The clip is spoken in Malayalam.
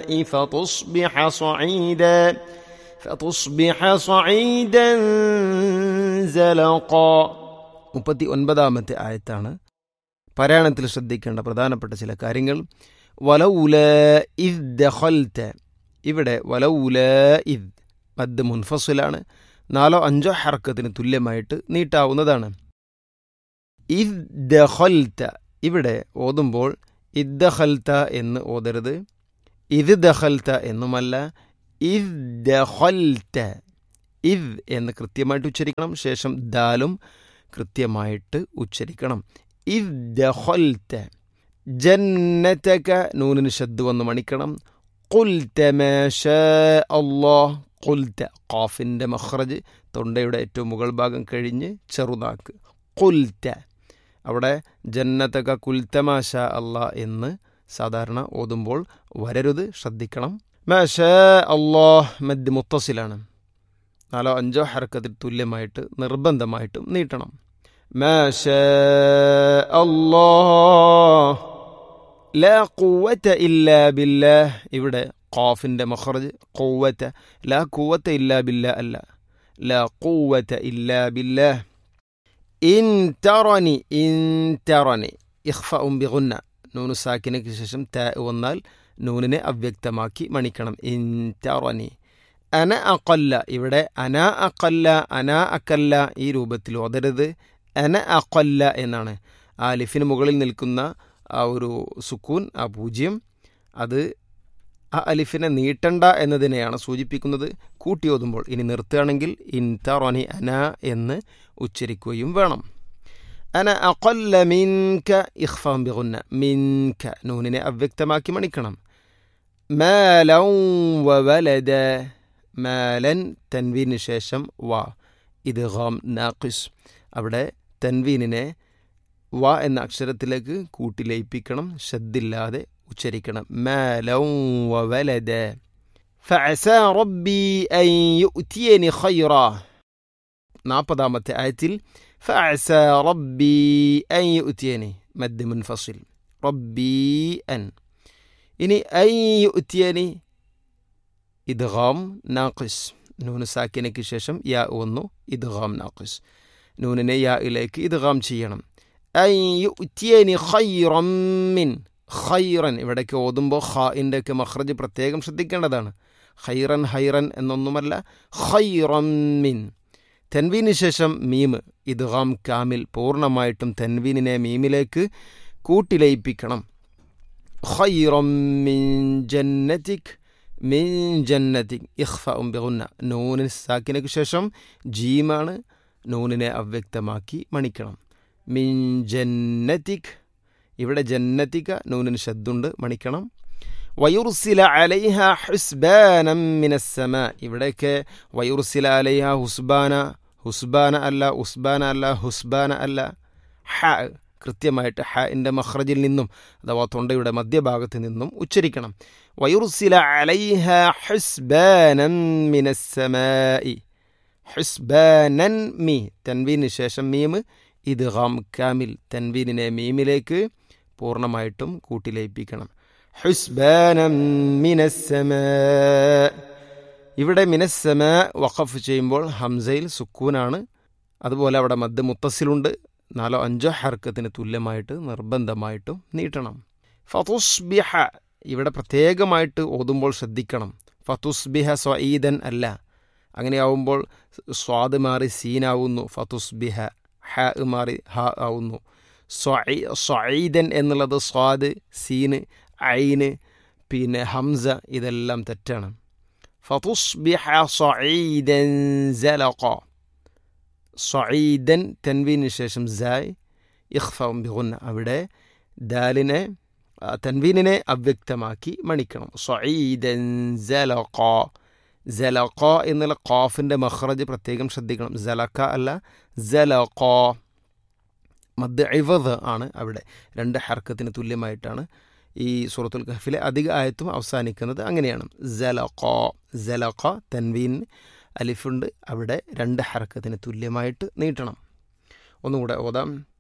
فتصبح صعيدا فتصبح صعيدا زلقا മുപ്പത്തി ഒൻപതാമത്തെ ആയത്താണ് പാരായണത്തിൽ ശ്രദ്ധിക്കേണ്ട പ്രധാനപ്പെട്ട ചില കാര്യങ്ങൾ വലൗല ഇദ് ദഖൽത ഇവിടെ വലൗല ഇദ് മദ് മുൻഫസിലാണ് നാലോ അഞ്ചോ ഹർക്കത്തിന് തുല്യമായിട്ട് നീട്ടാവുന്നതാണ് ഇദ് ദഖൽത ഇവിടെ ഓതുമ്പോൾ ഇദ് ദഖൽത എന്ന് ഓതരുത് ഇത് ദഖൽത എന്നുമല്ല ഇദ് ദഖൽത ഇദ് എന്ന് കൃത്യമായിട്ട് ഉച്ചരിക്കണം ശേഷം ദാലും കൃത്യമായിട്ട് ഉച്ചരിക്കണം ഇദ് ദഖൽത ജന്നതക നൂനിന് ശബ്ദ വന്ന് മണിക്കണം قلت ما شاء الله قلت ഖാഫിൻ്റെ മഖ്റജ് തൊണ്ടയുടെ ഏറ്റവും മുകൾ ഭാഗം കഴിഞ്ഞ് ചെറുനാക്ക് കുൽത്ത അവിടെ ജന്നതക കുൽത്തമാശ അല്ല എന്ന് സാധാരണ ഓതുമ്പോൾ വരരുത് ശ്രദ്ധിക്കണം മാഷ അള്ളാഹ് മദ് മുത്തസിലാണ് നാലോ അഞ്ചോ ഹർക്കത്തിൽ തുല്യമായിട്ട് നിർബന്ധമായിട്ടും നീട്ടണം മാഷ അള്ളാഹ് ലാ കൂവത്ത ഇല്ലാ ബില്ലാഹ് ഇവിടെ ഖാഫിൻ്റെ മഖറജ് കൂവത്ത ലാ കൂവത്ത ഇല്ലാ ബില്ലാ അല്ല ലാ കൂവത്ത ഇല്ലാ ബില്ലാഹ് ഇൻ തറനി ഇൻ തറനി ഇഖ്ഫ ഉം ബിഗുന്ന നൂനു സാക്കിനയ്ക്ക് ശേഷം ത വന്നാൽ നൂനിനെ അവ്യക്തമാക്കി മണിക്കണം ഇൻ തറനി അന അക്കല്ല ഇവിടെ അന അക്കല്ല അന അക്കല്ല ഈ രൂപത്തിൽ ഓതരുത് അന അക്കല്ല എന്നാണ് ആ ലിഫിന് മുകളിൽ നിൽക്കുന്ന ആ ഒരു സുക്കൂൻ ആ പൂജ്യം അത് ആ അലിഫിനെ നീട്ടണ്ട എന്നതിനെയാണ് സൂചിപ്പിക്കുന്നത് കൂട്ടി ഓതുമ്പോൾ ഇനി നിർത്തുകയാണെങ്കിൽ ഇൻ തറോനി അന എന്ന് ഉച്ചരിക്കുകയും വേണം അന അക്കൊല്ല മിൻക ഇഖ്ഫാം ബിഗുന്ന മിൻക നൂനിനെ അവ്യക്തമാക്കി മണിക്കണം മാലൗ വലദ മാലൻ തൻവീന് ശേഷം വ ഇത് ഗാം നാഖിസ് അവിടെ തൻവീനിനെ വ എന്ന അക്ഷരത്തിലേക്ക് കൂട്ടി ലയിപ്പിക്കണം ശദ്ദില്ലാതെ ഉച്ചരിക്കണം മാലൗ വലദ فعسى ربي أن يؤتيني خيرا നാൽപ്പതാമത്തെ ആയത്തിൽ فعسى ربي أن يؤتيني مد منفصل ربي أن ഇനി أن يؤتيني ഇദ്ഗാം നാഖിസ് നൂന് സാക്കിനയ്ക്ക് ശേഷം യാ വന്നു ഇദ്ഗാം നാഖിസ് നൂനിനെ യാ ഇലേക്ക് ഇദ്ഗാം ചെയ്യണം أن يؤتيني خيرا من ഖൈറൻ ഇവിടേക്ക് ഓതുമ്പോൾ ഖാഇൻ്റെ ഒക്കെ മഖ്റജ് പ്രത്യേകം ശ്രദ്ധിക്കേണ്ടതാണ് ഖൈറൻ ഹൈറൻ എന്നൊന്നുമല്ല ഖൈറൻ മിൻ തെൻവീന് ശേഷം മീം ഇദ്ഗാം കാമിൽ പൂർണ്ണമായിട്ടും തെൻവീനിനെ മീമിലേക്ക് കൂട്ടിലയിപ്പിക്കണം ഖൈറം മിൻ ജന്നതിക് മിൻ ജന്നതിക് ഇഖ്ഫ ബിഗുന്ന നൂനിന് സാക്കിനക്ക് ശേഷം ജീമാണ് നൂനിനെ അവ്യക്തമാക്കി മണിക്കണം മിൻ ജന്നതിക് ഇവിടെ ജന്നതിക നൂനിന് ശബ്ദുണ്ട് മണിക്കണം വയുർസില അലൈഹ ഹുസ്ബാനം മിനസ്സമ ഇവിടെയൊക്കെ വയുർസില അലൈഹ ഹുസ്ബാന ഹുസ്ബാന അല്ല ഉസ്ബാന അല്ല ഹുസ്ബാന അല്ല ഹ കൃത്യമായിട്ട് ഹൻ്റെ മഖ്റജിൽ നിന്നും അഥവാ തൊണ്ടയുടെ മധ്യഭാഗത്ത് നിന്നും ഉച്ചരിക്കണം വയുർസില അലൈഹ ഹുസ്ബാനം മിനസ്സമായി ഹുസ്ബാനൻ മീ തൻവീന് ശേഷം മീമ് ഇത് ഹാം കാമിൽ തൻവീനിനെ മീമിലേക്ക് പൂർണ്ണമായിട്ടും കൂട്ടിലയിപ്പിക്കണം ഹുസ്ബാനം മിനസ്സമ ഇവിടെ മിനസ്സമ വഖഫ് ചെയ്യുമ്പോൾ ഹംസയിൽ സുക്കൂനാണ് അതുപോലെ അവിടെ മദ് മുത്തസിലുണ്ട് നാലോ അഞ്ചോ ഹർക്കത്തിന് തുല്യമായിട്ട് നിർബന്ധമായിട്ടും നീട്ടണം ഫതുസ്ബിഹ ഇവിടെ പ്രത്യേകമായിട്ട് ഓതുമ്പോൾ ശ്രദ്ധിക്കണം ഫതുസ്ബിഹ സ്വഈദൻ അല്ല അങ്ങനെയാവുമ്പോൾ സ്വാദ് മാറി സീനാവുന്നു ഫതുസ്ബിഹ ഹ മാറി ഹ ആവുന്നു സ്വഈദൻ എന്നുള്ളത് സ്വാദ് സീന് ഐന് പിന്നെ ഹംസ ഇതെല്ലാം തെറ്റാണ് ഫതുസ്ബിഹ സ്വഈദൻ സലഖ സ്വഈദൻ തൻവീന് ശേഷം സായ് ഇഖ്ഫം ബിഗുന്ന അവിടെ ദാലിനെ തൻവീനിനെ അവ്യക്തമാക്കി മണിക്കണം സ്വഈദൻ സലഖ സലഖ എന്നുള്ള ഖാഫിൻ്റെ മഖ്റജ് പ്രത്യേകം ശ്രദ്ധിക്കണം സലഖ അല്ല സലഖ മദ് ഇവദ് ആണ് അവിടെ രണ്ട് ഹർക്കത്തിന് തുല്യമായിട്ടാണ് ഈ സൂറത്തുൽ കഹഫിലെ അധിക ആയത്തും അവസാനിക്കുന്നത് അങ്ങനെയാണ് സലഖ സലഖ തൻവീൻ അലിഫുണ്ട് അവിടെ രണ്ട് ഹർക്കത്തിന് തുല്യമായിട്ട് നീട്ടണം ഒന്നുകൂടെ ഓതാം